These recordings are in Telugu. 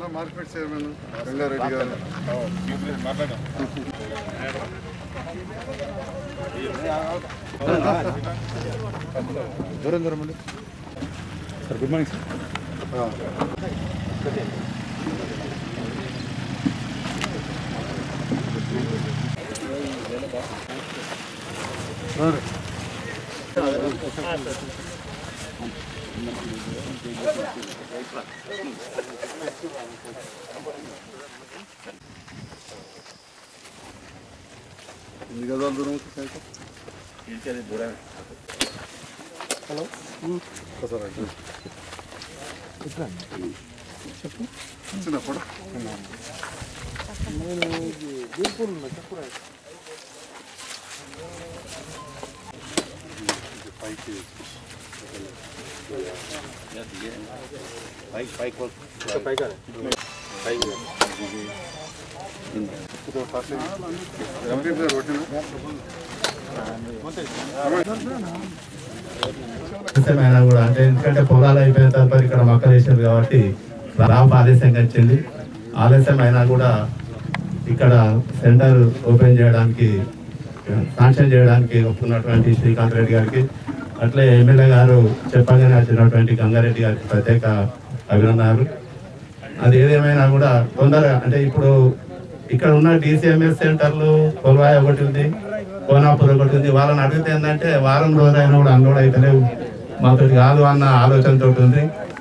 మార్కెట్ చైర్మన్ రంగారెడ్డి గారు దూరం దూరం అండి సార్ గుడ్ మార్నింగ్ సార్ ఎన్ని గజాల దూరం అవుతుంది సైకిల్ హలో ఒకసారి అడ్డు. వచ్చినప్పుడు పైకి రమణీప్ గారు కొట్టిన అయినా కూడా అంటే ఎందుకంటే పొలాలు అయిపోయిన తర్వాత ఇక్కడ మొక్కలు వేసారు కాబట్టి రాప్ ఆలస్యంగా వచ్చింది ఆలస్యం అయినా కూడా ఇక్కడ సెంటర్ ఓపెన్ చేయడానికి శాంక్షన్ చేయడానికి ఒప్పుకున్నటువంటి శ్రీకాంత్ రెడ్డి గారికి అట్లే ఎమ్మెల్యే గారు చెప్పగానే వచ్చినటువంటి గంగారెడ్డి గారికి ప్రత్యేక అభినందనలు అది ఏదేమైనా కూడా తొందరగా అంటే ఇప్పుడు ఇక్కడ ఉన్న డిసిఎంఎస్ సెంటర్లు కొల్వాయి ఒకటి ఉంది కోనాపూర్ ఒకటి ఉంది వాళ్ళని అడిగితే ఏంటంటే వారం రోజులైనా కూడా అన్లోడ్ అయితలేవు మాతో కాదు అన్న ఆలోచనతో ఉంది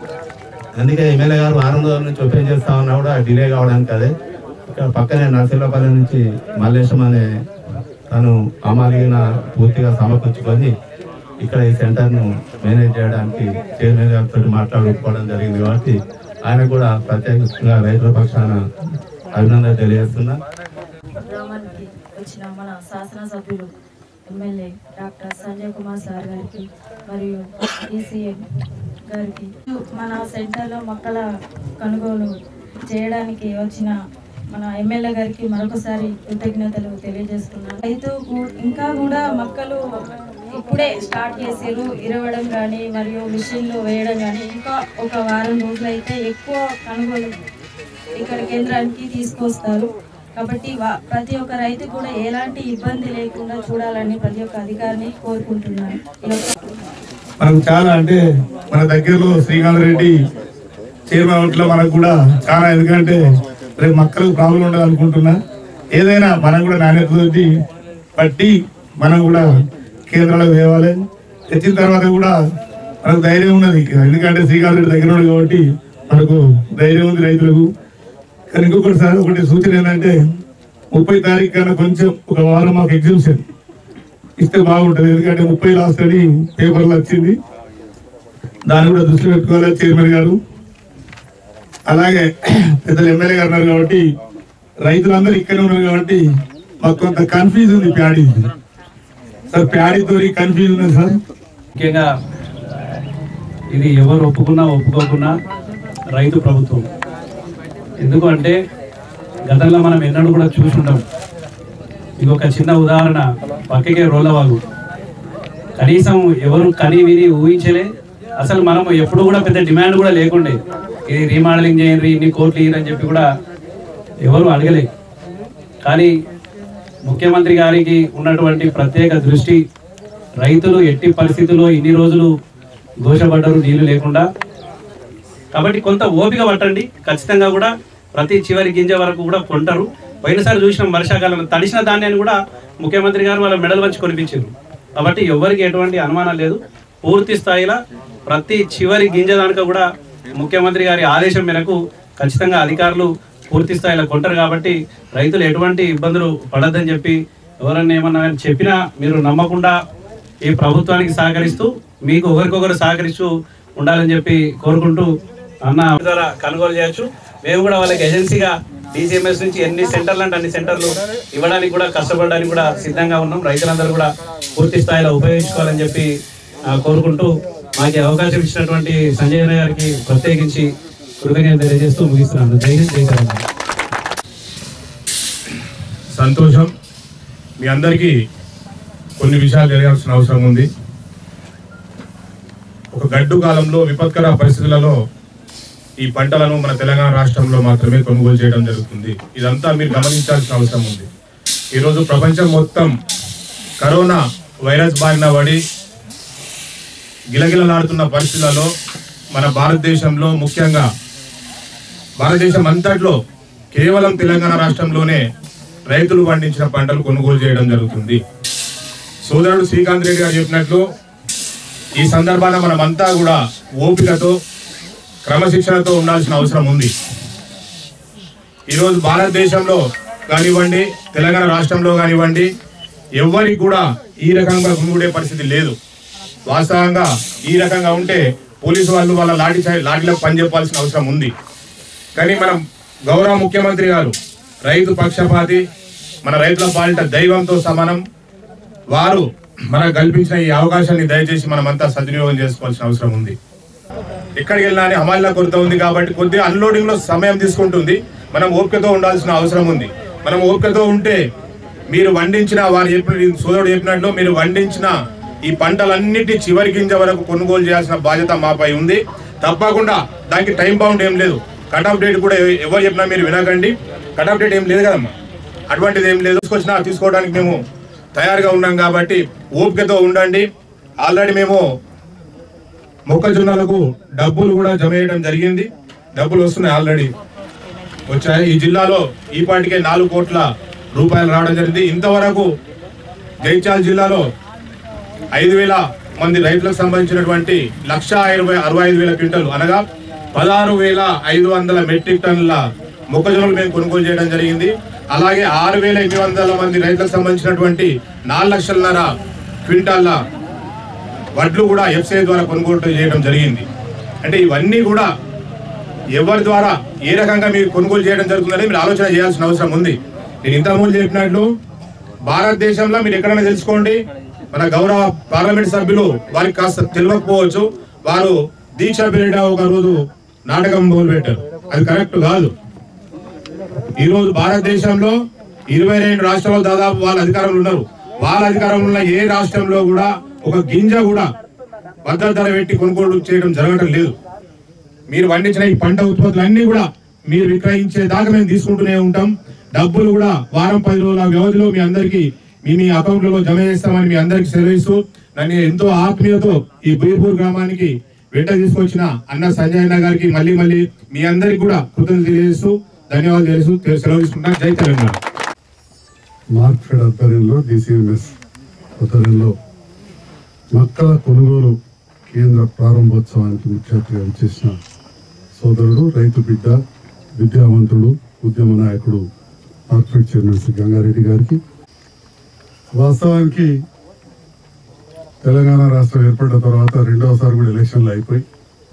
అందుకే ఎమ్మెల్యే గారు వారం రోజుల నుంచి ఓపెన్ చేస్తా ఉన్నా కూడా డిలే కావడానికి అదే ఇక్కడ పక్కనే నర్సింహపల్లి నుంచి మల్లేశం అనే తను అమాలిగిన పూర్తిగా సమకూర్చుకొని ఇక్కడ ఈ సెంటర్ను మేనేజ్ చేయడానికి చైర్మన్ గారితో మాట్లాడుకోవడం జరిగింది కాబట్టి ఆయన కూడా ప్రత్యేకంగా రైతుల పక్షాన అభినందన తెలియజేస్తున్నా గ్రామానికి వచ్చిన మన శాసనసభ్యులు MLA doctor Sanjay Kumar sir గారికి మరియు ఈసీఏ గారికి మన సెంటర్లో మొక్కల కొనుగోలు చేయడానికి వచ్చిన మన ఎమ్మెల్యే గారికి మరొకసారి కృతజ్ఞతలు తెలియజేస్తున్నాను రైతు కూ- ఇంకా కూడా మొక్కలు ఇప్పుడే స్టార్ట్ చేసారు ఇరవడం కానీ మరియు మిషన్లు వేయడం కానీ ఇంకా ఒక వారం రోజులైతే ఎక్కువ కొనుగోలు ఇక్కడ కేంద్రానికి తీసుకొస్తారు కాబట్టి వా- ప్రతి ఒక్క రైతు కూడా ఎలాంటి ఇబ్బంది లేకుండా చూడాలని ప్రతి ఒక్క అధికారిని కోరుకుంటున్నాను ఈ యొక్క మనకు చాలా అంటే మన దగ్గరలో శ్రీకాంత్ రెడ్డి చైర్మన్ ఇంట్లో మనకు కూడా చాలా ఎందుకంటే రేపు మక్కలకు ప్రాబ్లం ఉండదు అనుకుంటున్నా ఏదైనా మనం కూడా నాణ్యతతోటి పట్టి మనం కూడా కేంద్రాలకు తేవాలి తెచ్చిన తర్వాత కూడా మనకు ధైర్యం ఉన్నది ఎందుకంటే శ్రీకాంత్ రెడ్డి దగ్గర ఉన్నాడు కాబట్టి మనకు ధైర్యం ఉంది రైతులకు కానీ ఇంకొకటి సార్ ఒకటి సూచన ఏంటంటే ముప్పై తారీఖు కన్నా కొంచెం ఒక వారం మాకు ఎగ్జిబిషన్ ఇస్తే బాగుంటది ఎందుకంటే ముప్పై లాస్ట్ అని పేపర్లో వచ్చింది దాన్ని కూడా దృష్టిలో పెట్టుకోవాలి చైర్మన్ గారు అలాగే పెద్దలు ఎమ్మెల్యే గారు ఉన్నారు కాబట్టి రైతులందరూ ఇక్కడే ఉన్నారు కాబట్టి మాకు కొంత కన్ఫ్యూజ్ ఉంది ప్యాడీ సార్ ప్యాడీతో కన్ఫ్యూజ్ ఉంది సార్ ముఖ్యంగా ఇది ఎవరు ఒప్పుకున్నా ఒప్పుకోకున్నా రైతు ప్రభుత్వం ఎందుకు అంటే గతంలో మనం ఎన్నడూ కూడా చూసుంటాం ఇది ఒక చిన్న ఉదాహరణ పక్కకే రోలవాగు కనీసం ఎవరు కని విని ఊహించలే అసలు మనం ఎప్పుడు కూడా పెద్ద డిమాండ్ కూడా లేకుండే ఇది రీమోడలింగ్ చేయండి ఇన్ని కోట్లు ఇయ్యరని చెప్పి కూడా ఎవరు అడగలే కానీ ముఖ్యమంత్రి గారికి ఉన్నటువంటి ప్రత్యేక దృష్టి రైతులు ఎట్టి పరిస్థితుల్లో ఇన్ని రోజులు ఘోషపడ్డరు నీళ్లు లేకుండా కాబట్టి కొంత ఓపిక పట్టండి ఖచ్చితంగా కూడా ప్రతి చివరి గింజ వరకు కూడా కొంటారు పోయినసారి చూసిన వర్షాకాలం తడిసిన ధాన్యాన్ని కూడా ముఖ్యమంత్రి గారు వాళ్ళ మెడల్ వచ్చి కొనిపించారు కాబట్టి ఎవరికి ఎటువంటి అనుమానం లేదు పూర్తి స్థాయిలో ప్రతి చివరి గింజ దానిక కూడా ముఖ్యమంత్రి గారి ఆదేశం మేరకు ఖచ్చితంగా అధికారులు పూర్తి స్థాయిలో కొంటారు కాబట్టి రైతులు ఎటువంటి ఇబ్బందులు పడద్దని చెప్పి ఎవరన్నా ఏమన్నా కానీ చెప్పినా మీరు నమ్మకుండా ఈ ప్రభుత్వానికి సహకరిస్తూ మీకు ఒకరికొకరు సహకరిస్తూ ఉండాలని చెప్పి కోరుకుంటూ అన్న ద్వారా కొనుగోలు చేయొచ్చు మేము కూడా వాళ్ళకి ఏజెన్సీగా డిసిఎంఎస్ నుంచి ఎన్ని సెంటర్లు అంటే అన్ని సెంటర్లు ఇవ్వడానికి కూడా కష్టపడడానికి కూడా సిద్ధంగా ఉన్నాం రైతులందరూ కూడా పూర్తి స్థాయిలో ఉపయోగించుకోవాలని చెప్పి ఆ, కోరుకుంటూ మాకు ఈ అవకాశం ఇచ్చినటువంటి సంజయ్ అన్న గారికి ప్రత్యేకించి కృతజ్ఞత తెలియజేస్తూ ముగిస్తున్నాను జై హింద్ జై తెలంగాణ సంతోషం మీ అందరికీ కొన్ని విషయాలు తెలియాల్సిన అవసరం ఉంది ఒక గడ్డు కాలంలో విపత్కర పరిస్థితులలో ఈ పంటలను మన తెలంగాణ రాష్ట్రంలో మాత్రమే కొనుగోలు చేయడం జరుగుతుంది ఇదంతా మీరు గమనించాల్సిన అవసరం ఉంది ఈరోజు ప్రపంచం మొత్తం కరోనా వైరస్ బారిన పడి గిలగిలలాడుతున్న పరిస్థితులలో మన భారతదేశంలో ముఖ్యంగా భారతదేశం అంతట్లో కేవలం తెలంగాణ రాష్ట్రంలోనే రైతులు పండించిన పంటలు కొనుగోలు చేయడం జరుగుతుంది సోదరుడు శ్రీకాంత్ రెడ్డి గారు చెప్పినట్లు ఈ సందర్భాన మనమంతా కూడా ఓపికతో క్రమశిక్షణతో ఉండాల్సిన అవసరం ఉంది ఈరోజు భారతదేశంలో కానివ్వండి తెలంగాణ రాష్ట్రంలో కానివ్వండి ఎవరికి కూడా ఈ రకంగా గుమిగూడే పరిస్థితి లేదు వాస్తవంగా ఈ రకంగా ఉంటే పోలీసు వాళ్ళు వాళ్ళ లాఠీ చా- లాఠీలకు పని చెప్పాల్సిన అవసరం ఉంది కానీ మనం గౌరవ ముఖ్యమంత్రి గారు రైతు పక్షపాతి మన రైతుల పాలిట దైవంతో సమానం వారు మనకు కల్పించిన ఈ అవకాశాన్ని దయచేసి మనమంతా సద్వినియోగం చేసుకోవాల్సిన అవసరం ఉంది ఎక్కడికి వెళ్ళినా అని హమాలిలా కొరత ఉంది కాబట్టి కొద్దిగా అన్లోడింగ్ లో సమయం తీసుకుంటుంది మనం ఓపికతో ఉండాల్సిన అవసరం ఉంది మనం ఓపికతో ఉంటే మీరు వండించిన వారు చెప్పిన సోదరుడు చెప్పినట్లు మీరు వండించిన ఈ పంటలన్నిటి చివరి గింజ వరకు కొనుగోలు చేయాల్సిన బాధ్యత మాపై ఉంది తప్పకుండా దానికి టైం బౌండ్ ఏం లేదు కట్ ఆఫ్ డేట్ కూడా ఎవ- ఎవరు చెప్పినా మీరు వినకండి కట్ ఆఫ్ డేట్ ఏం లేదు కదమ్మా అటువంటిది ఏం లేదు తీసుకొచ్చినా తీసుకోవడానికి మేము తయారుగా ఉన్నాం కాబట్టి ఓపికతో ఉండండి ఆల్రెడీ మేము మొక్కజొన్నలకు డబ్బులు కూడా జమ చేయడం జరిగింది డబ్బులు వస్తున్నాయి ఆల్రెడీ వచ్చాయి ఈ జిల్లాలో ఈ పాటికే నాలుగు కోట్ల రూపాయలు రావడం జరిగింది ఇంతవరకు జైత్యాల జిల్లాలో ఐదు వేల మంది రైతులకు సంబంధించినటువంటి లక్ష ఇరవై అరవై ఐదు వేల క్వింటలు అనగా పదహారు వేల ఐదు వందల మెట్రిక్ టన్నుల మొక్కజొన్నలు మేము కొనుగోలు చేయడం జరిగింది అలాగే ఆరు వేల ఎనిమిది వందల మంది రైతులకు సంబంధించినటువంటి నాలుగు లక్షలన్నర క్వింటాల వడ్లు కూడా ఎఫ్సిఐ ద్వారా కొనుగోలు చేయడం జరిగింది అంటే ఇవన్నీ కూడా ఎవరి ద్వారా ఏ రకంగా మీరు కొనుగోలు చేయడం జరుగుతుందని మీరు ఆలోచన చేయాల్సిన అవసరం ఉంది నేను ఇంతకుముందు చెప్పినట్లు భారతదేశంలో మీరు ఎక్కడైనా తెలుసుకోండి మన గౌరవ పార్లమెంట్ సభ్యులు వారికి కాస్త తెలియకపోవచ్చు వారు దీక్ష పీరియడ్ ఒక రోజు నాటకం మొదలుపెట్టారు అది కరెక్ట్ కాదు ఈ రోజు భారతదేశంలో ఇరవై రెండు రాష్ట్రాలు దాదాపు వాళ్ళ అధికారంలో ఉన్నారు వాళ్ళ అధికారంలో ఉన్న ఏ రాష్ట్రంలో కూడా ఒక గింజ కూడా భద్రత ధర పెట్టి కొనుగోలు చేయడం జరగడం లేదు మీరు పండించిన ఈ పంట ఉత్పత్తులు అన్ని కూడా మీరు విక్రయించే దాకా మేము తీసుకుంటూనే ఉంటాం డబ్బులు కూడా వారం పది రోజుల వ్యవధిలో మీ అందరికి మీ మీ అకౌంట్లలో జమ చేస్తామని మీ అందరికి సెలవిస్తూ నన్ను ఎంతో ఆత్మీయతో ఈ బీర్పూర్ గ్రామానికి వెంట తీసుకొచ్చిన అన్న సంజయ్ అన్న గారికి మళ్ళీ మళ్ళీ మీ అందరికి కూడా కృతజ్ఞతలు తెలియజేస్తూ ధన్యవాదాలు తెలియజేస్తూ సెలవు తీసుకుంటాను జై తెలంగాణ మార్క్ఫెడ్ ఆధ్వర్యంలో డిసిఎంఎస్ ఆధ్వర్యంలో మక్కల కొనుగోలు కేంద్ర ప్రారంభోత్సవానికి ముఖ్య అతిథిగా చేసిన సోదరుడు రైతు బిడ్డ విద్యావంతుడు ఉద్యమ నాయకుడు మార్క్ఫెడ్ చైర్మన్ శ్రీ గంగారెడ్డి గారికి వాస్తవానికి తెలంగాణ రాష్ట్రం ఏర్పడిన తర్వాత రెండవసారి కూడా ఎలక్షన్లు అయిపోయి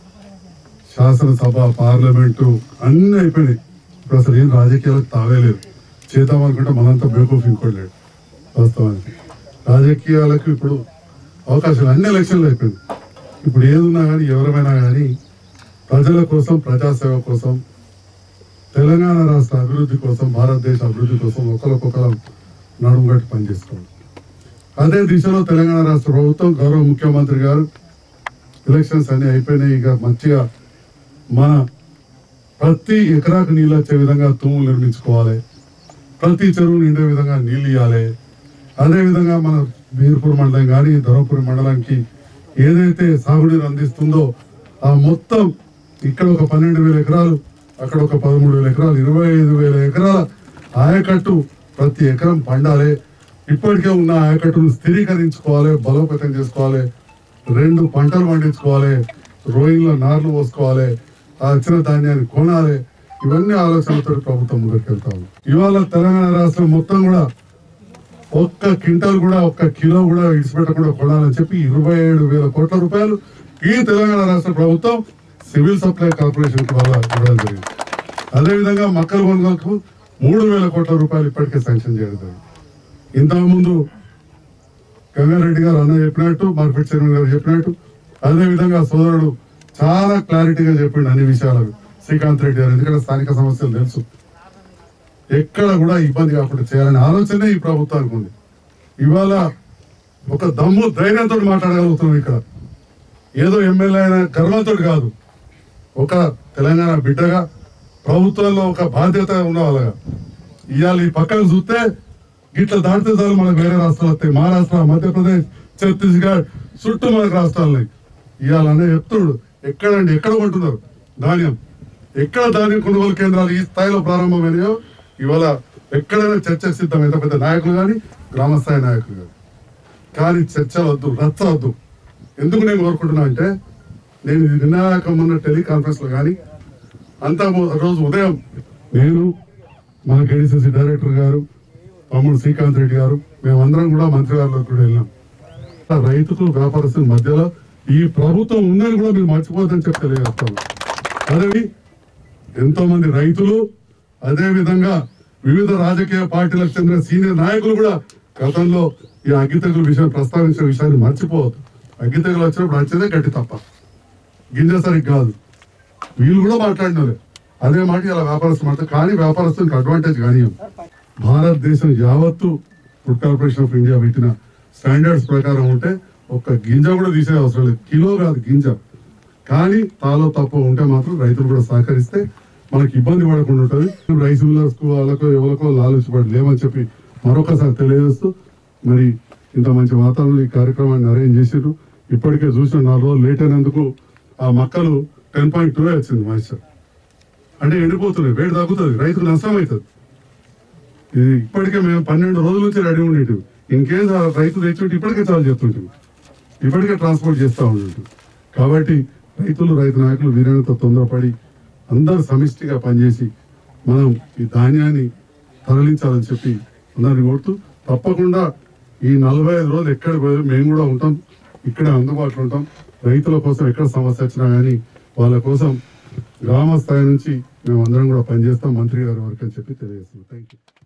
శాసనసభ పార్లమెంటు అన్ని అయిపోయినాయి ఇప్పుడు అసలు ఏం రాజకీయాలకు తావేలేదు చేద్దాం అనుకుంటే మనంతా బేకూఫ్ ఇంకోటి లేడు వాస్తవానికి రాజకీయాలకు ఇప్పుడు అవకాశాలు అన్ని ఎలక్షన్లు అయిపోయింది ఇప్పుడు ఏదున్నా కానీ ఎవరమైనా కానీ ప్రజల కోసం ప్రజాసేవ కోసం తెలంగాణ రాష్ట్ర అభివృద్ధి కోసం భారతదేశ అభివృద్ధి కోసం ఒకరికొకరు నడుము కట్టి పనిచేసుకోవాలి అదే దిశలో తెలంగాణ రాష్ట్ర ప్రభుత్వం గౌరవ ముఖ్యమంత్రి గారు ఎలక్షన్స్ అన్ని అయిపోయినాయి ఇక మంచిగా మన ప్రతి ఎకరాకు నీళ్ళు వచ్చే విధంగా తూములు నిర్మించుకోవాలి ప్రతి చెరువు నిండే విధంగా నీళ్ళు ఇవ్వాలి అదేవిధంగా మన బీర్పూర్ మండలం కానీ ధర్మపురి మండలానికి ఏదైతే సాగునీరు అందిస్తుందో ఆ మొత్తం ఇక్కడ ఒక పన్నెండు వేల ఎకరాలు అక్కడ ఒక పదమూడు వేల ఎకరాలు ఇరవై ఐదు వేల ఎకరాల ఆయకట్టు ప్రతి ఎకరం పండాలి ఇప్పటికే ఉన్న ఆయకట్టును స్థిరీకరించుకోవాలి బలోపేతం చేసుకోవాలి రెండు పంటలు పండించుకోవాలి రోయింగ్లో నార్లు పోసుకోవాలి ఆ వచ్చిన ధాన్యాన్ని కొనాలి ఇవన్నీ ఆలోచనలతో ప్రభుత్వం ముందుకెళ్తా ఉంది ఇవాళ తెలంగాణ రాష్ట్రం మొత్తం కూడా ఒక్క క్వింటాల్ కూడా ఒక్క కిలో కూడా ఇడిచిపెట్టకుండా కొనాలని చెప్పి ఇరవై ఏడు వేల కోట్ల రూపాయలు ఈ తెలంగాణ రాష్ట్ర ప్రభుత్వం సివిల్ సప్లై కార్పొరేషన్ వల్ల ఇవ్వడం జరిగింది అదేవిధంగా మక్కల కొనుగోలుకు మూడు వేల కోట్ల రూపాయలు ఇప్పటికే శాంక్షన్ చేయడం జరిగింది ఇంతకుముందు గంగారెడ్డి గారు అన్న చెప్పినట్టు మార్కెట్ చైర్మన్ గారు చెప్పినట్టు అదే విధంగా సోదరుడు చాలా క్లారిటీగా చెప్పిండు అన్ని విషయాలు శ్రీకాంత్ రెడ్డి గారు ఎందుకంటే స్థానిక సమస్యలు తెలుసు ఎక్కడ కూడా ఇబ్బంది కాకుండా చేయాలనే ఆలోచనే ఈ ప్రభుత్వానికి ఉంది ఇవాళ ఒక దమ్ము ధైర్యంతో మాట్లాడగలుగుతున్నాం ఇక్కడ ఏదో ఎమ్మెల్యే అయిన గర్వంతో కాదు ఒక తెలంగాణ బిడ్డగా ప్రభుత్వంలో ఒక బాధ్యత ఉన్న వాళ్ళగా ఇవాళ ఈ పక్కన చూస్తే గిట్ల దాటితే చాలు మనకు వేరే రాష్ట్రాలు వస్తాయి మహారాష్ట్ర మధ్యప్రదేశ్ ఛత్తీస్గఢ్ చుట్టూ మనకు రాష్ట్రాలు ఉన్నాయి ఇవాళ అనే చెప్తుడు ఎక్కడండి ఎక్కడ కొంటున్నారు ధాన్యం ఎక్కడ ధాన్యం కొనుగోలు కేంద్రాలు ఈ స్థాయిలో ప్రారంభమైనాయో ఇవాళ ఎక్కడైనా చర్చకు సిద్ధం ఎంత పెద్ద నాయకులు కానీ గ్రామ స్థాయి నాయకులు కానీ కానీ చర్చలు వద్దు రచ్చ వద్దు ఎందుకు నేను కోరుకుంటున్నా అంటే నేను ఇది నినాయకం ఉన్న టెలికాన్ఫరెన్స్ లో కానీ అంతా మొ- రోజు ఉదయం నేను మన కేడీసీసీ డైరెక్టర్ గారు తమ్ముడు శ్రీకాంత్ రెడ్డి గారు మేమందరం కూడా మంత్రి గారిలో కూడా వెళ్ళాం ఆ రైతుకు వ్యాపారస్తుల మధ్యలో ఈ ప్రభుత్వం ఉందని కూడా మీరు మర్చిపోవద్దని చెప్పి తెలియజేస్తాను అదే ఎంతో మంది రైతులు అదే విధంగా వివిధ రాజకీయ పార్టీలకు చెందిన సీనియర్ నాయకులు కూడా గతంలో ఈ అగ్గితెగుల విషయం ప్రస్తావించిన విషయాన్ని మర్చిపోవద్దు అగ్గితెగులు వచ్చినప్పుడు వచ్చేదే గట్టి తప్ప గింజ సరిగ్గా కాదు వీళ్ళు కూడా మాట్లాడినారు అదే మాట ఇలా వ్యాపారస్తు మాట కానీ వ్యాపారస్తునికి అడ్వాంటేజ్ కానీ భారతదేశం యావత్తు ఫుడ్ కార్పొరేషన్ ఆఫ్ ఇండియా పెట్టిన స్టాండర్డ్స్ ప్రకారం ఉంటే ఒక్క గింజ కూడా తీసే అవసరం లేదు కిలో కాదు గింజ కానీ తాలో తప్ప ఉంటే మాత్రం రైతులు కూడా సహకరిస్తే మనకి ఇబ్బంది పడకుండా ఉంటుంది రైస్ మిల్లర్స్ కు వాళ్ళకో ఎవరికో లాలూచిపడి లేవని చెప్పి మరొకసారి తెలియజేస్తూ మరి ఇంత మంచి వాతావరణం ఈ కార్యక్రమాన్ని అరేంజ్ చేసారు ఇప్పటికే చూసిన నాలుగు రోజులు లేట్ అయినందుకు ఆ మొక్కలు టెన్ పాయింట్ టూ వచ్చింది మాయిశ్చర్ అంటే ఎండిపోతున్నాయి వేడి తగ్గుతుంది రైతుకు నష్టం అవుతుంది ఇది ఇప్పటికే మేము పన్నెండు రోజుల నుంచి రెడీ ఉండేవి ఇంకేం రైతు తెచ్చుంటే ఇప్పటికే చాలు చెప్తుంటాం ఇప్పటికే ట్రాన్స్పోర్ట్ చేస్తూ ఉంటుంటాం కాబట్టి రైతులు రైతు నాయకులు వీరైనంత తొందరపడి అందరూ సమిష్టిగా పనిచేసి మనం ఈ ధాన్యాన్ని తరలించాలని చెప్పి అందరిని కోరుతూ తప్పకుండా ఈ నలభై ఐదు రోజులు ఎక్కడ పోయారు మేము కూడా ఉంటాం ఇక్కడే అందుబాటులో ఉంటాం రైతుల కోసం ఎక్కడ సమస్య వచ్చినా కానీ వాళ్ళ కోసం గ్రామ స్థాయి నుంచి మేము అందరం కూడా పనిచేస్తాం మంత్రి గారి వరకు అని చెప్పి తెలియజేస్తున్నాం థ్యాంక్ యూ